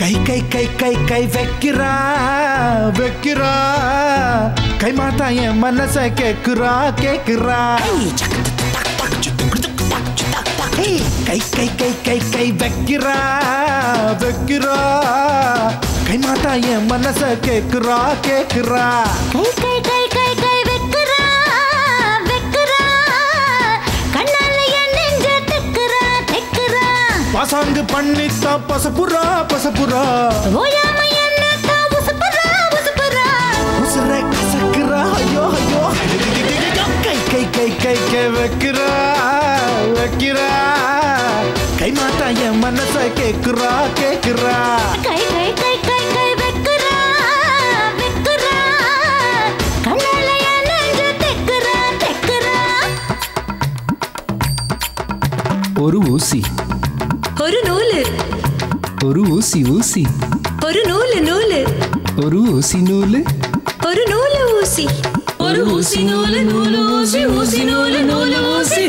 கை கை கை கை கை வைக்கிறா வைக்கிறா கை மாத்தா என் மனச கேக்குறா கேக்குறா ஏய், கை கை கை கை கை வைக்கிறா வைக்கிறா கை மாத்தா என் மனச கேக்குறா கேக்குறா கை கை கை கை கை வெக்குறா வெக்குறா கண்ணால என் நெஞ்ச தெக்குறா தெக்குறா பாசாங்கு பண்ணித்தான் பசப்புறா பசப்புறா ஓயாம என்ன தான் உசுப்புறா உசுப்புறா உசுர கசக்குறா ஐயோ ஐயோ கை கை கை கை கை வைக்கிறா வைக்கிறா கை மாட்டா என் மனச கேக்குறா கேக்குறா கை கை கை கை கை வெக்குறா வெக்குறா கண்ணால என் நெஞ்ச தெக்குறா தெக்குறா ஒரு ஊசி ஒரு நூலு ஒரு ஊசி ஊசி ஒரு நூலு நூலு ஒரு ஊசி நூலு ஒரு நூலு ஊசி ஒரு ஊசி நூலு நூலு ஊசி ஊசி நூலு நூலு ஊசி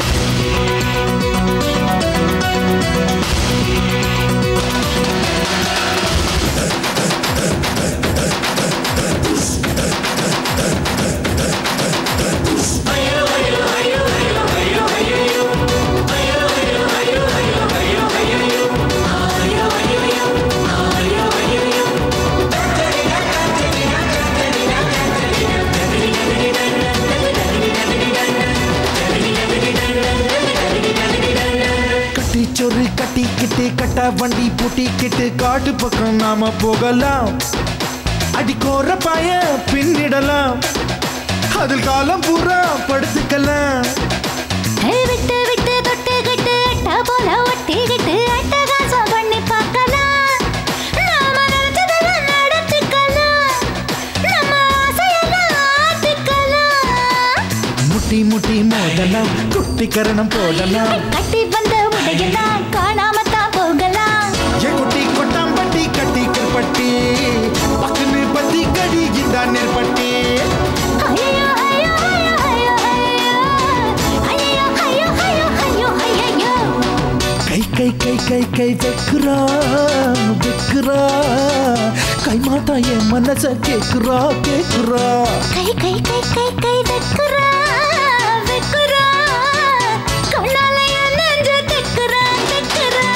கட்டி சொரு கட்டிக்கிட்டு கட்ட வண்டி பூட்டிக்கிட்டு காட்டு பக்கம் நாம போகலாம் அடிக்கோர பாய பின்னிடலாம் அதில் காலம் பூரா படுத்துக்கலாம் கை விட்டு விட்டு தொட்டுக்கிட்டு அட்டா போல ஒட்டிக்கிட்டு அட்டகாசம் பண்ணி பார்க்கலாம் நாம நினைச்சதெல்லாம் நடத்திக்கலாம் நம்ம ஆசையெல்லாம் ஆத்திக்கலாம் முட்டி முட்டி மோதலாம் குட்டி கரணம் போடலாம் கட்டி வந்த உடையெல்லாம் காணாம தான் போகலாம் என் குட்டி கொட்டாம்பட்டி கட்டி கற்பட்டி பக்குன்னு பத்தி கடி இந்த நெற்பட்டி ஐயோ ஐயோ ஐயோ ஐயோ ஐயோ ஐயோ ஐயோ ஐயோ ஐயோ கை கை கை கை கை வைக்கிறா வைக்கிறா கை மாட்டா என் மனச கேக்குறா கேக்குறா கை கை கை கை கை வெக்குறா வெக்குறா கண்ணால என் நெஞ்ச தெக்குறா தெக்குறா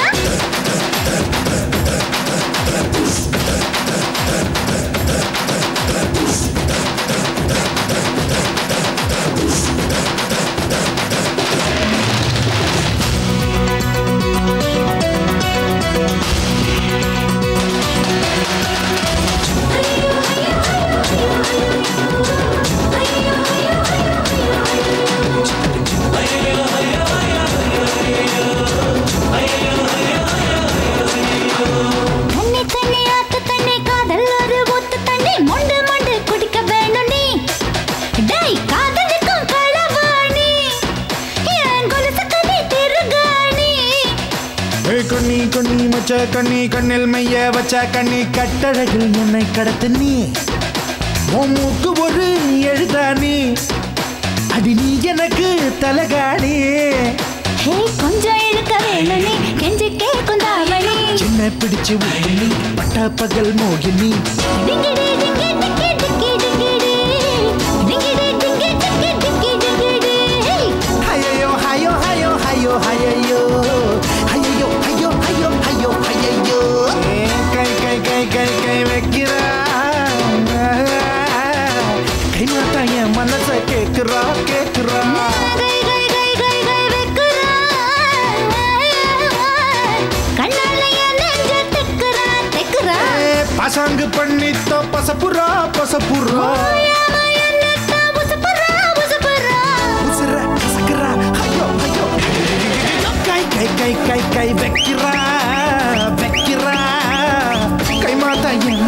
தண்ணி தண்ணி ஆத்து தண்ணி காதல் ஒரு ஊத்து தண்ணி மொண்டு மொண்டு குடிக்க வேணும் நீ டேய் காதலுக்கும் களவாணி என் கொலுசுக்கு நீ திருகாணி ஏய் கண்ணி கண்ணி மச்ச கண்ணி கண்ணில் மைய வச்ச கண்ணி கட்டழகில் என்னை கடத்து நீ உன் மூக்கு ஒரு எழுதானி அடி நீ எனக்கு தலகாணி ஹே கொஞ்சம் இழுக்க வேணும் நீ கெஞ்சி கேட்கும் தாவணி சின்ன பிடிச்சு ஊத்து நீ பட்ட பகல் மோகினி டிங்கிடி டிங்கி டிக்கி டிக்கி டிங்கிடி டிங்கிடி டிங்கி டிக்கி டிக்கி டிங்கிடி ஹையோ ஹையோ ஹையோ ஹையோ ஹையோ ஹையோ ஹையோ ஹையோ ஹையோ ஹையோ கை கை கை கை கை வைக்கிறா கை மாட்டா என் மனச கேக்குறா கேக்குறா கை கை கை கை கை வெக்குறா கண்ணால என் நெஞ்ச தெக்குறா தெக்குறா பசங்கு பண்ணித்தோ பசப்புறா பசப்புறா ஓயாம என்னத்தா உசுப்புறா உசுப்புறா உசுர கசக்குறா ஐயோ ஐயோ கை கை கை கை கை வைக்கிறா வைக்கிறா கை மாத்தா என்